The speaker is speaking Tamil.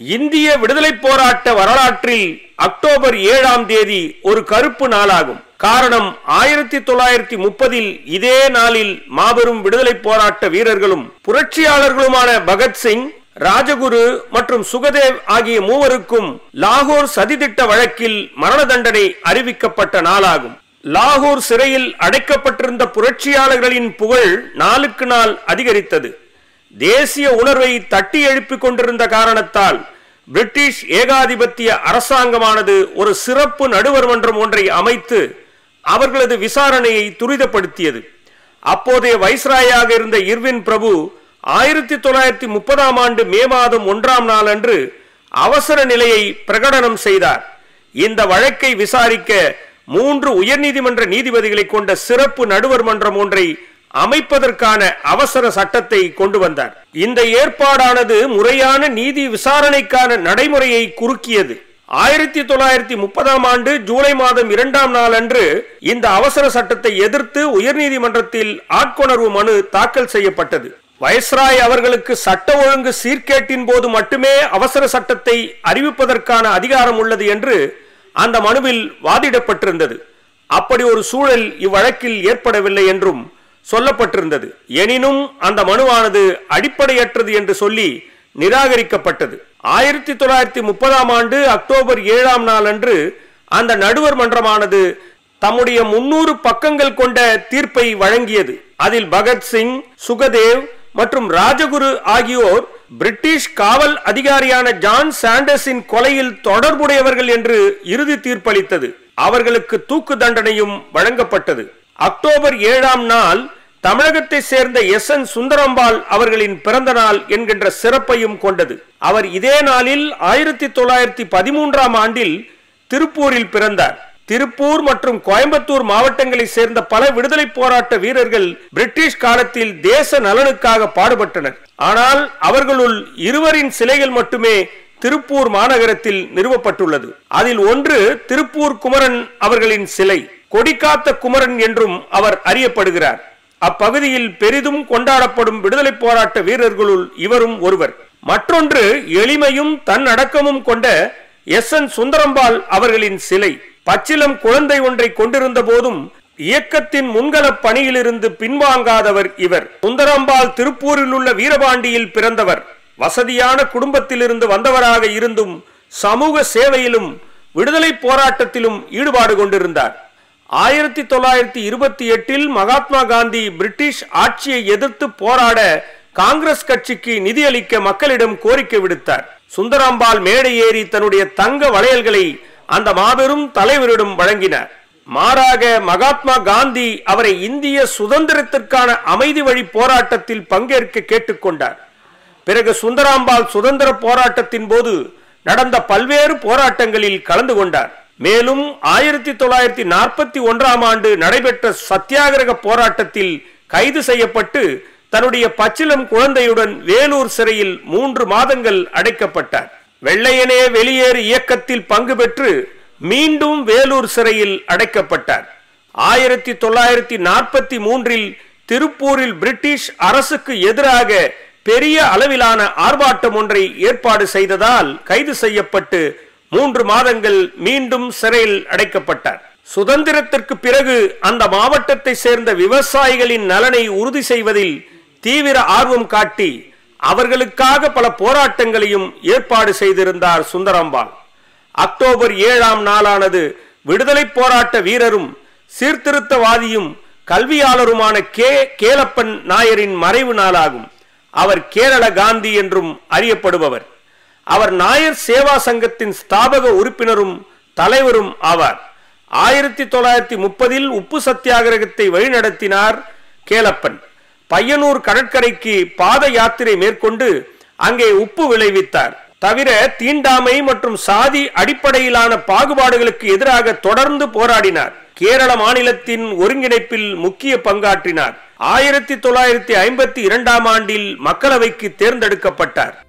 இந்திய விடுதலை போராட்ட வரலாற்றில் அக்டோபர் ஏழாம் தேதி ஒரு கருப்பு நாளாகும் காரணம் ஆயிரத்தி தொள்ளாயிரத்தி முப்பதில் இதே நாளில் மாபெரும் விடுதலை போராட்ட வீரர்களும் புரட்சியாளர்களுமான பகத்சிங் ராஜகுரு மற்றும் சுகதேவ் ஆகிய மூவருக்கும் லாகூர் சதித்திட்ட வழக்கில் மரண தண்டனை அறிவிக்கப்பட்ட நாளாகும் லாகூர் சிறையில் அடைக்கப்பட்டிருந்த புரட்சியாளர்களின் புகழ் நாளுக்கு நாள் அதிகரித்தது தேசிய உணர்வை தட்டி எழுப்பிக் கொண்டிருந்த காரணத்தால் பிரிட்டிஷ் ஏகாதிபத்திய அரசாங்கமானது ஒரு சிறப்பு நடுவர் மன்றம் ஒன்றை அமைத்து அவர்களது விசாரணையை துரிதப்படுத்தியது அப்போதைய வைஸ்ராயாக இருந்த இர்வின் பிரபு ஆயிரத்தி தொள்ளாயிரத்தி முப்பதாம் ஆண்டு மே மாதம் ஒன்றாம் நாள் அன்று அவசர நிலையை பிரகடனம் செய்தார் இந்த வழக்கை விசாரிக்க மூன்று உயர்நீதிமன்ற நீதிபதிகளை கொண்ட சிறப்பு நடுவர் மன்றம் ஒன்றை அமைப்பதற்கான அவசர சட்டத்தை கொண்டு வந்தார் இந்த ஏற்பாடானது முறையான நீதி விசாரணைக்கான நடைமுறையை குறுக்கியது ஆயிரத்தி தொள்ளாயிரத்தி முப்பதாம் ஆண்டு ஜூலை மாதம் இரண்டாம் நாள் அன்று இந்த அவசர சட்டத்தை எதிர்த்து உயர்நீதிமன்றத்தில் ஆட்கொணர்வு மனு தாக்கல் செய்யப்பட்டது வைஸ்ராய் அவர்களுக்கு சட்ட ஒழுங்கு சீர்கேட்டின் போது மட்டுமே அவசர சட்டத்தை அறிவிப்பதற்கான அதிகாரம் உள்ளது என்று அந்த மனுவில் வாதிடப்பட்டிருந்தது அப்படி ஒரு சூழல் இவ்வழக்கில் ஏற்படவில்லை என்றும் சொல்லப்பட்டிருந்தது எனினும் அந்த மனுவானது அடிப்படையற்றது என்று சொல்லி நிராகரிக்கப்பட்டது ஆயிரத்தி தொள்ளாயிரத்தி முப்பதாம் ஆண்டு அக்டோபர் ஏழாம் நாள் அன்று அந்த நடுவர் மன்றமானது தம்முடைய முன்னூறு பக்கங்கள் கொண்ட தீர்ப்பை வழங்கியது அதில் பகத்சிங் சுகதேவ் மற்றும் ராஜகுரு ஆகியோர் பிரிட்டிஷ் காவல் அதிகாரியான ஜான் சாண்டர்ஸின் கொலையில் தொடர்புடையவர்கள் என்று இறுதி தீர்ப்பளித்தது அவர்களுக்கு தூக்கு தண்டனையும் வழங்கப்பட்டது அக்டோபர் ஏழாம் நாள் தமிழகத்தை சேர்ந்த எஸ் என் சுந்தரம்பாள் அவர்களின் பிறந்த நாள் என்கின்ற சிறப்பையும் கொண்டது அவர் இதே நாளில் ஆயிரத்தி தொள்ளாயிரத்தி பதிமூன்றாம் ஆண்டில் திருப்பூரில் பிறந்தார் திருப்பூர் மற்றும் கோயம்புத்தூர் மாவட்டங்களை சேர்ந்த பல விடுதலை போராட்ட வீரர்கள் பிரிட்டிஷ் காலத்தில் தேச நலனுக்காக பாடுபட்டனர் ஆனால் அவர்களுள் இருவரின் சிலைகள் மட்டுமே திருப்பூர் மாநகரத்தில் நிறுவப்பட்டுள்ளது அதில் ஒன்று திருப்பூர் குமரன் அவர்களின் சிலை கொடிக்காத்த குமரன் என்றும் அவர் அறியப்படுகிறார் அப்பகுதியில் பெரிதும் கொண்டாடப்படும் விடுதலை போராட்ட வீரர்களுள் இவரும் ஒருவர் மற்றொன்று எளிமையும் தன்னடக்கமும் கொண்ட எஸ் என் சுந்தரம்பாள் அவர்களின் சிலை பச்சிலம் குழந்தை ஒன்றை கொண்டிருந்த போதும் இயக்கத்தின் முன்கள பணியிலிருந்து பின்வாங்காதவர் இவர் சுந்தரம்பாள் திருப்பூரில் உள்ள வீரபாண்டியில் பிறந்தவர் வசதியான குடும்பத்திலிருந்து வந்தவராக இருந்தும் சமூக சேவையிலும் விடுதலை போராட்டத்திலும் ஈடுபாடு கொண்டிருந்தார் ஆயிரத்தி தொள்ளாயிரத்தி இருபத்தி எட்டில் மகாத்மா காந்தி பிரிட்டிஷ் ஆட்சியை எதிர்த்து போராட காங்கிரஸ் கட்சிக்கு நிதியளிக்க மக்களிடம் கோரிக்கை விடுத்தார் சுந்தராம்பாள் மேடை ஏறி தன்னுடைய தங்க வளையல்களை அந்த மாபெரும் தலைவரிடம் வழங்கினார் மாறாக மகாத்மா காந்தி அவரை இந்திய சுதந்திரத்திற்கான அமைதி வழி போராட்டத்தில் பங்கேற்க கேட்டுக்கொண்டார் பிறகு சுந்தராம்பாள் சுதந்திர போராட்டத்தின் போது நடந்த பல்வேறு போராட்டங்களில் கலந்து கொண்டார் மேலும் ஆயிரத்தி தொள்ளாயிரத்தி நாற்பத்தி ஒன்றாம் ஆண்டு நடைபெற்ற சத்தியாகிரக போராட்டத்தில் கைது செய்யப்பட்டு தன்னுடைய பச்சிலம் குழந்தையுடன் வேலூர் சிறையில் மூன்று மாதங்கள் அடைக்கப்பட்டார் வெள்ளையனே வெளியேறு இயக்கத்தில் பங்கு பெற்று மீண்டும் வேலூர் சிறையில் அடைக்கப்பட்டார் ஆயிரத்தி தொள்ளாயிரத்தி நாற்பத்தி மூன்றில் திருப்பூரில் பிரிட்டிஷ் அரசுக்கு எதிராக பெரிய அளவிலான ஆர்ப்பாட்டம் ஒன்றை ஏற்பாடு செய்ததால் கைது செய்யப்பட்டு மூன்று மாதங்கள் மீண்டும் சிறையில் அடைக்கப்பட்டார் சுதந்திரத்திற்கு பிறகு அந்த மாவட்டத்தை சேர்ந்த விவசாயிகளின் நலனை உறுதி செய்வதில் தீவிர ஆர்வம் காட்டி அவர்களுக்காக பல போராட்டங்களையும் ஏற்பாடு செய்திருந்தார் சுந்தரம்பாள் அக்டோபர் ஏழாம் நாளானது விடுதலை போராட்ட வீரரும் சீர்திருத்தவாதியும் கல்வியாளருமான கே கேலப்பன் நாயரின் மறைவு நாளாகும் அவர் கேரள காந்தி என்றும் அறியப்படுபவர் அவர் நாயர் சேவா சங்கத்தின் ஸ்தாபக உறுப்பினரும் தலைவரும் ஆவார் ஆயிரத்தி தொள்ளாயிரத்தி முப்பதில் உப்பு சத்தியாகிரகத்தை வழிநடத்தினார் கேலப்பன் பையனூர் கடற்கரைக்கு பாத யாத்திரை மேற்கொண்டு அங்கே உப்பு விளைவித்தார் தவிர தீண்டாமை மற்றும் சாதி அடிப்படையிலான பாகுபாடுகளுக்கு எதிராக தொடர்ந்து போராடினார் கேரள மாநிலத்தின் ஒருங்கிணைப்பில் முக்கிய பங்காற்றினார் ஆயிரத்தி தொள்ளாயிரத்தி ஐம்பத்தி இரண்டாம் ஆண்டில் மக்களவைக்கு தேர்ந்தெடுக்கப்பட்டார்